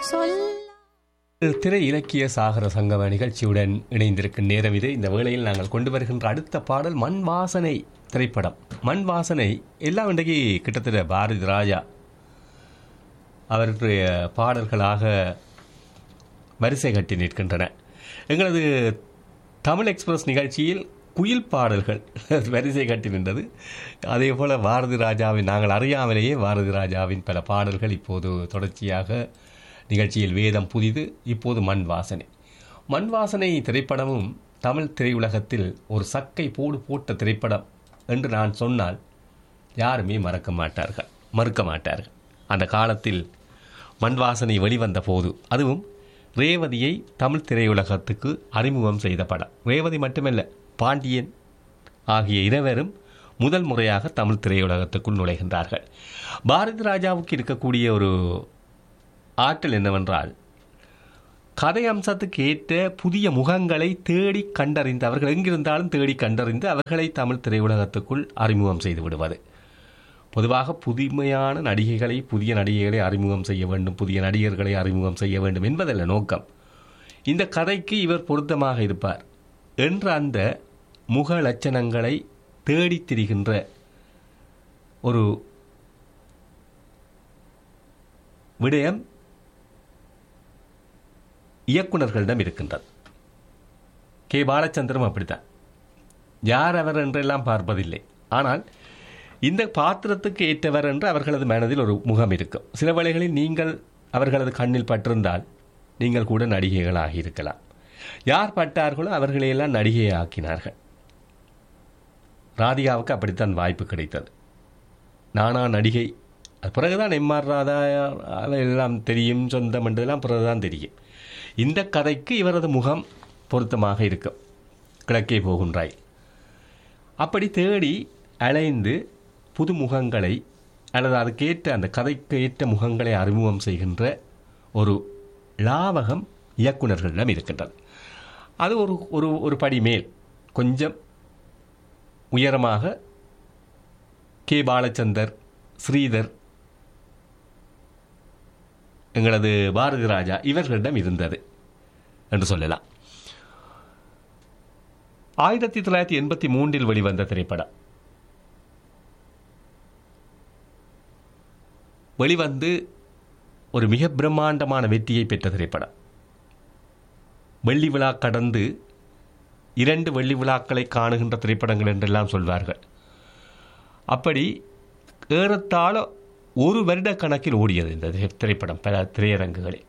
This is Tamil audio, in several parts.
சொல்ல திரை இலக்கிய சாகர சங்கம நிகழ்ச்சியுடன் இணைந்திருக்கும் நேரம் இது இந்த வேளையில் நாங்கள் கொண்டு வருகின்ற அடுத்த பாடல் மண் வாசனை திரைப்படம் மண் வாசனை எல்லாம் இன்றைக்கு கிட்டத்தட்ட பாரதி ராஜா அவருடைய பாடல்களாக வரிசை கட்டி நிற்கின்றன எங்களது தமிழ் எக்ஸ்பிரஸ் நிகழ்ச்சியில் குயில் பாடல்கள் வரிசை கட்டி நின்றது அதே போல் பாரதி ராஜாவின் நாங்கள் அறியாமலேயே பாரதி ராஜாவின் பல பாடல்கள் இப்போது தொடர்ச்சியாக நிகழ்ச்சியில் வேதம் புதிது இப்போது மண் வாசனை மண் வாசனை திரைப்படமும் தமிழ் திரையுலகத்தில் ஒரு சக்கை போடு போட்ட திரைப்படம் என்று நான் சொன்னால் யாருமே மறக்க மாட்டார்கள் மறுக்க மாட்டார்கள் அந்த காலத்தில் மண் வாசனை வெளிவந்த போது அதுவும் ரேவதியை தமிழ் திரையுலகத்துக்கு அறிமுகம் செய்த படம் ரேவதி மட்டுமல்ல பாண்டியன் ஆகிய இருவரும் முதல் முறையாக தமிழ் திரையுலகத்துக்குள் நுழைகின்றார்கள் பாரதி ராஜாவுக்கு இருக்கக்கூடிய ஒரு ஆற்றல் என்னவென்றால் கதை அம்சத்துக்கு ஏற்ற புதிய முகங்களை தேடி கண்டறிந்து அவர்கள் எங்கிருந்தாலும் தேடி கண்டறிந்து அவர்களை தமிழ் திரையுலகத்துக்குள் அறிமுகம் செய்து விடுவது பொதுவாக புதுமையான நடிகைகளை புதிய நடிகைகளை அறிமுகம் செய்ய வேண்டும் புதிய நடிகர்களை அறிமுகம் செய்ய வேண்டும் என்பதல்ல நோக்கம் இந்த கதைக்கு இவர் பொருத்தமாக இருப்பார் என்ற அந்த முக லட்சணங்களை தேடித் திரிகின்ற ஒரு விடயம் இயக்குனர்களிடம் இருக்கின்றது கே பாலச்சந்திரம் அப்படித்தான் யார் அவர் என்றெல்லாம் பார்ப்பதில்லை ஆனால் இந்த பாத்திரத்துக்கு ஏற்றவர் என்று அவர்களது மனதில் ஒரு முகம் இருக்கும் சில வேளைகளில் நீங்கள் அவர்களது கண்ணில் பட்டிருந்தால் நீங்கள் கூட நடிகைகளாகி இருக்கலாம் யார் பட்டார்களோ அவர்களையெல்லாம் நடிகையை ஆக்கினார்கள் ராதிகாவுக்கு அப்படித்தான் வாய்ப்பு கிடைத்தது நானா நடிகை அது பிறகுதான் எம்ஆர் ராதா எல்லாம் தெரியும் சொந்தம் என்றதெல்லாம் பிறகுதான் தெரியும் இந்த கதைக்கு இவரது முகம் பொருத்தமாக இருக்கும் கிழக்கே போகின்றாய் அப்படி தேடி அலைந்து புது முகங்களை அல்லது அதுக்கேற்ற அந்த கதைக்கு ஏற்ற முகங்களை அறிமுகம் செய்கின்ற ஒரு லாவகம் இயக்குனர்களிடம் இருக்கின்றது அது ஒரு ஒரு ஒரு படி மேல் கொஞ்சம் உயரமாக கே பாலச்சந்தர் ஸ்ரீதர் எங்களது பாரதி ராஜா இவர்களிடம் இருந்தது என்று சொல்லலாம் ஆயிரத்தி தொள்ளாயிரத்தி எண்பத்தி மூன்றில் வெளிவந்த திரைப்படம் வெளிவந்து ஒரு மிக பிரம்மாண்டமான வெற்றியை பெற்ற திரைப்படம் வெள்ளி விழா கடந்து இரண்டு வெள்ளி விழாக்களை காணுகின்ற திரைப்படங்கள் என்றெல்லாம் சொல்வார்கள் அப்படி ஏறத்தாழ ஒரு வருட கணக்கில் ஓடியது இந்த திரை- திரைப்படம் பல திரையரங்குகளில்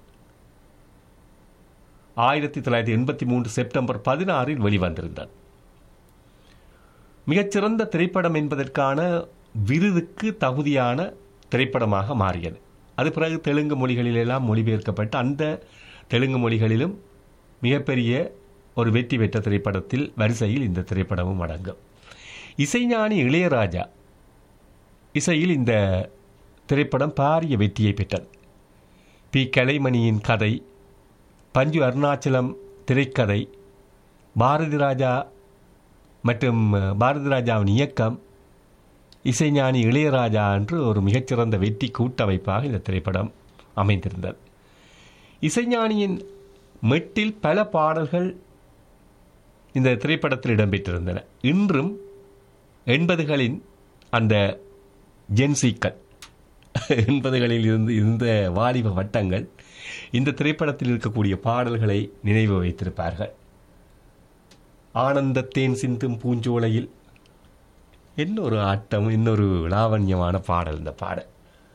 ஆயிரத்தி தொள்ளாயிரத்தி எண்பத்தி மூன்று செப்டம்பர் பதினாறில் வெளிவந்திருந்தது மிகச்சிறந்த திரைப்படம் என்பதற்கான விருதுக்கு தகுதியான திரைப்படமாக மாறியது அது பிறகு தெலுங்கு மொழிகளிலெல்லாம் மொழிபெயர்க்கப்பட்டு அந்த தெலுங்கு மொழிகளிலும் மிகப்பெரிய ஒரு வெற்றி பெற்ற திரைப்படத்தில் வரிசையில் இந்த திரைப்படமும் அடங்கும் இசைஞானி இளையராஜா இசையில் இந்த திரைப்படம் பாரிய வெற்றியை பெற்றது பி கலைமணியின் கதை பஞ்சு அருணாச்சலம் திரைக்கதை பாரதி ராஜா மற்றும் பாரதி ராஜாவின் இயக்கம் இசைஞானி இளையராஜா என்று ஒரு மிகச்சிறந்த வெற்றி கூட்டமைப்பாக இந்த திரைப்படம் அமைந்திருந்தது இசைஞானியின் மெட்டில் பல பாடல்கள் இந்த திரைப்படத்தில் இடம்பெற்றிருந்தன இன்றும் எண்பதுகளின் அந்த ஜென்சிக்கள் எண்பதுகளில் இருந்து இருந்த வாலிப வட்டங்கள் இந்த திரைப்படத்தில் இருக்கக்கூடிய பாடல்களை நினைவு வைத்திருப்பார்கள் ஆனந்தத்தேன் சிந்தும் பூஞ்சோலையில் இன்னொரு ஆட்டம் இன்னொரு லாவண்யமான பாடல் இந்த பாடல்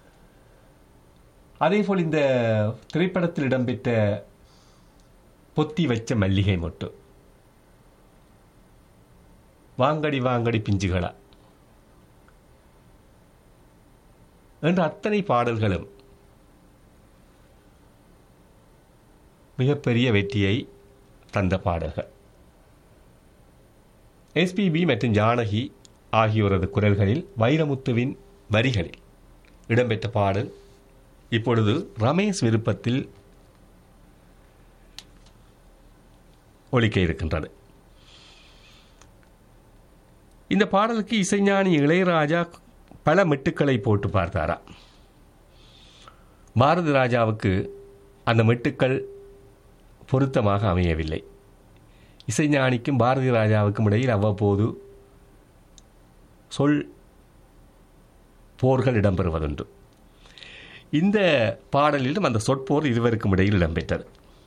அதேபோல் இந்த திரைப்படத்தில் இடம்பெற்ற பொத்தி வச்ச மல்லிகை மொட்டு வாங்கடி வாங்கடி பிஞ்சுகளா என்ற அத்தனை பாடல்களும் மிகப்பெரிய வெற்றியை தந்த பாடல்கள் எஸ்பிபி மற்றும் ஜானகி ஆகியோரது குரல்களில் வைரமுத்துவின் வரிகளில் இடம்பெற்ற பாடல் இப்பொழுது ரமேஷ் விருப்பத்தில் ஒலிக்க இருக்கின்றது இந்த பாடலுக்கு இசைஞானி இளையராஜா பல மெட்டுக்களை போட்டு பார்த்தாரா பாரதி ராஜாவுக்கு அந்த மெட்டுக்கள் பொருத்தமாக அமையவில்லை இசைஞானிக்கும் பாரதி ராஜாவுக்கும் இடையில் அவ்வப்போது சொல் போர்கள் இடம்பெறுவதுண்டு இந்த பாடலிலும் அந்த சொற்போர் இருவருக்கும் இடையில் இடம்பெற்றது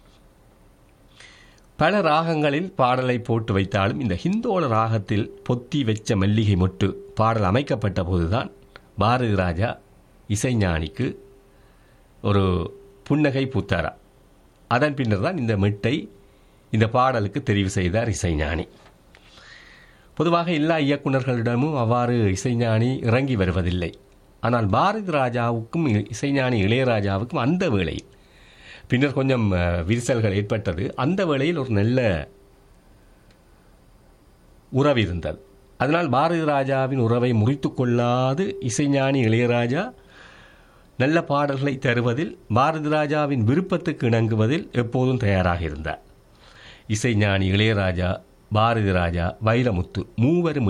பல ராகங்களில் பாடலை போட்டு வைத்தாலும் இந்த ஹிந்தோள ராகத்தில் பொத்தி வெச்ச மல்லிகை மொட்டு பாடல் அமைக்கப்பட்ட போதுதான் பாரதி ராஜா இசைஞானிக்கு ஒரு புன்னகை பூத்தாரா அதன் பின்னர் தான் இந்த மெட்டை இந்த பாடலுக்கு தெரிவு செய்தார் இசைஞானி பொதுவாக எல்லா இயக்குநர்களிடமும் அவ்வாறு இசைஞானி இறங்கி வருவதில்லை ஆனால் பாரதி ராஜாவுக்கும் இசைஞானி இளையராஜாவுக்கும் அந்த வேளையில் பின்னர் கொஞ்சம் அஹ், விரிசல்கள் ஏற்பட்டது அந்த வேளையில் ஒரு நல்ல உறவு இருந்தது அதனால் பாரதி ராஜாவின் உறவை முறித்து கொள்ளாது இசைஞானி இளையராஜா நல்ல பாடல்களை தருவதில் பாரதி ராஜாவின் விருப்பத்துக்கு இணங்குவதில் எப்போதும் தயாராக இருந்தார் இசைஞானி இளையராஜா பாரதி ராஜா வைரமுத்து மூவரும்